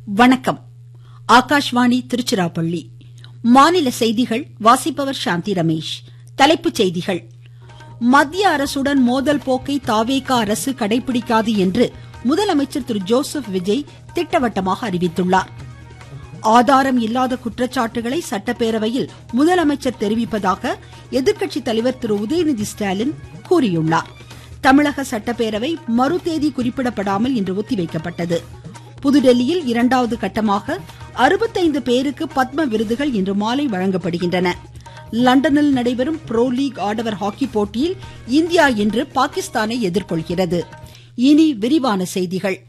வணக்கம் ஆகாஷ்வாணி திருச்சிராப்பள்ளி மாநில செய்திகள் வாசிப்பவர் சாந்தி ரமேஷ் தலைப்புச் செய்திகள் மத்திய அரசுடன் மோதல் போக்கை தாவேகா அரசு கடைபிடிக்காது என்று முதலமைச்சர் திரு ஜோசப் விஜய் திட்டவட்டமாக அறிவித்துள்ளார் ஆதாரம் இல்லாத குற்றச்சாட்டுகளை சட்டப்பேரவையில் முதலமைச்சர் தெரிவிப்பதாக எதிர்க்கட்சி தலைவர் திரு உதயநிதி ஸ்டாலின் கூறியுள்ளார் தமிழக சட்டப்பேரவை மறு தேதி குறிப்பிடப்படாமல் இன்று ஒத்திவைக்கப்பட்டது புதுடெல்லியில் இரண்டாவது கட்டமாக அறுபத்தைந்து பேருக்கு பத்ம விருதுகள் இன்று மாலை வழங்கப்படுகின்றன லண்டனில் நடைபெறும் புரோ லீக் ஆடவர் ஹாக்கி போட்டியில் இந்தியா இன்று பாகிஸ்தானை எதிர்கொள்கிறது இனி விரிவான செய்திகள்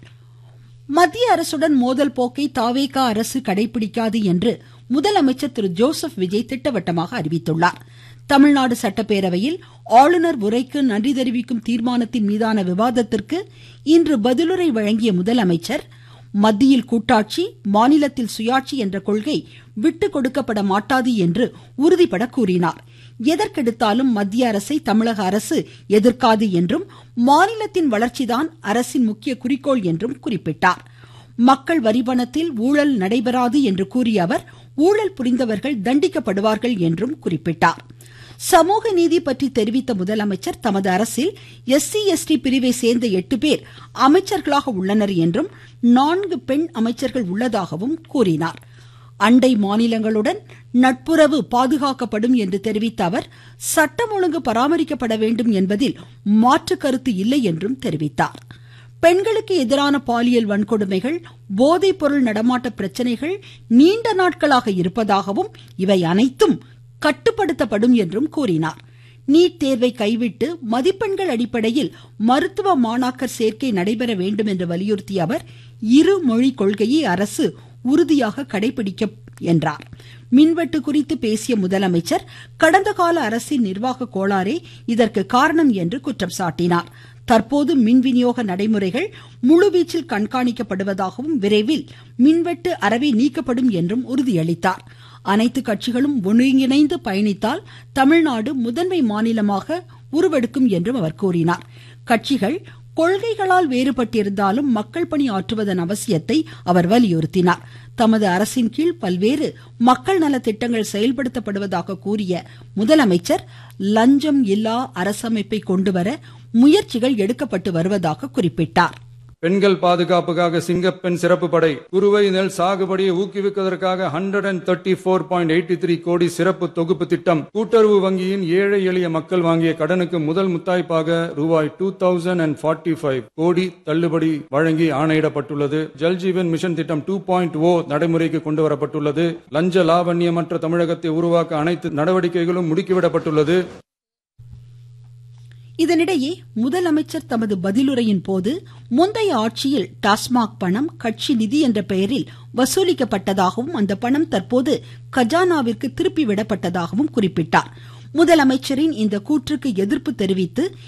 மத்திய அரசுடன் மோதல் போக்கை தாவேகா அரசு கடைபிடிக்காது என்று முதலமைச்சர் திரு ஜோசப் விஜய் திட்டவட்டமாக அறிவித்துள்ளார் தமிழ்நாடு சட்டப்பேரவையில் ஆளுநர் உரைக்கு நன்றி தெரிவிக்கும் தீர்மானத்தின் மீதான விவாதத்திற்கு இன்று பதிலுரை வழங்கிய முதலமைச்சர் மத்தியில் கூட்டாட்சி மாநிலத்தில் சுயாட்சி என்ற கொள்கை விட்டுக் கொடுக்கப்பட மாட்டாது என்று உறுதிபட கூறினார் எதற்கெடுத்தாலும் மத்திய அரசை தமிழக அரசு எதிர்க்காது என்றும் மாநிலத்தின் வளர்ச்சிதான் அரசின் முக்கிய குறிக்கோள் என்றும் குறிப்பிட்டார் மக்கள் வரிபணத்தில் ஊழல் நடைபெறாது என்று கூறிய அவர் ஊழல் புரிந்தவர்கள் தண்டிக்கப்படுவார்கள் என்றும் குறிப்பிட்டார் சமூக நீதி பற்றி தெரிவித்த முதலமைச்சர் தமது அரசில் எஸ்சி எஸ்டி பிரிவை சேர்ந்த எட்டு பேர் அமைச்சர்களாக உள்ளனர் என்றும் நான்கு பெண் அமைச்சர்கள் உள்ளதாகவும் கூறினார் அண்டை மாநிலங்களுடன் நட்புறவு பாதுகாக்கப்படும் என்று தெரிவித்த அவர் சட்டம் ஒழுங்கு பராமரிக்கப்பட வேண்டும் என்பதில் மாற்று கருத்து இல்லை என்றும் தெரிவித்தார் பெண்களுக்கு எதிரான பாலியல் வன்கொடுமைகள் போதைப் பொருள் நடமாட்ட பிரச்சனைகள் நீண்ட நாட்களாக இருப்பதாகவும் இவை அனைத்தும் கட்டுப்படுத்தப்படும் என்றும் கூறினார் நீட் தேர்வை கைவிட்டு மதிப்பெண்கள் அடிப்படையில் மருத்துவ மாணாக்கர் சேர்க்கை நடைபெற வேண்டும் என்று வலியுறுத்திய அவர் இரு மொழி கொள்கையை அரசு உறுதியாக கடைபிடிக்கும் என்றார் மின்வெட்டு குறித்து பேசிய முதலமைச்சர் கடந்த கால அரசின் நிர்வாக கோளாறே இதற்கு காரணம் என்று குற்றம் சாட்டினார் தற்போது மின் விநியோக நடைமுறைகள் முழுவீச்சில் கண்காணிக்கப்படுவதாகவும் விரைவில் மின்வெட்டு அறவே நீக்கப்படும் என்றும் உறுதியளித்தார் அனைத்து கட்சிகளும் ஒருங்கிணைந்து பயணித்தால் தமிழ்நாடு முதன்மை மாநிலமாக உருவெடுக்கும் என்றும் அவர் கூறினார் கட்சிகள் கொள்கைகளால் வேறுபட்டிருந்தாலும் மக்கள் பணி ஆற்றுவதன் அவசியத்தை அவர் வலியுறுத்தினார் தமது அரசின் கீழ் பல்வேறு மக்கள் நல திட்டங்கள் செயல்படுத்தப்படுவதாக கூறிய முதலமைச்சர் லஞ்சம் இல்லா அரசமைப்பை கொண்டுவர முயற்சிகள் எடுக்கப்பட்டு வருவதாக குறிப்பிட்டார் பெண்கள் பாதுகாப்புக்காக சிங்கப்பெண் சிறப்பு படை குறுவை நெல் சாகுபடியை ஊக்குவிப்பதற்காக hundred and thirty four point eighty three crore சிறப்பு தொகுப்பு திட்டம் கூட்டுறவு வங்கியின் ஏழை எளிய மக்கள் வாங்கிய கடனுக்கு முதல் முத்தாய்ப்பாக ரூபாய் two thousand and forty five crore தள்ளுபடி வழங்கி ஆணையிடப்பட்டுள்ளது ஜல்ஜீவன் மிஷன் திட்டம் டூ பாயிண்ட் ஓ நடைமுறைக்கு கொண்டு வரப்பட்டுள்ளது லஞ்ச லாவண்யமற்ற தமிழகத்தை உருவாக்க அனைத்து நடவடிக்கைகளும் முடுக்கிவிடப்பட்டுள்ளது இதனிடையே முதலமைச்சர் தமது பதிலுரையின் போது முந்தைய ஆட்சியில் டாஸ்மாக் பணம் கட்சி நிதி என்ற பெயரில் வசூலிக்கப்பட்டதாகவும் அந்த பணம் தற்போது கஜானாவிற்கு திருப்பி விடப்பட்டதாகவும் குறிப்பிட்டார் முதலமைச்சரின் இந்த கூற்றுக்கு எதிர்ப்பு தெரிவித்து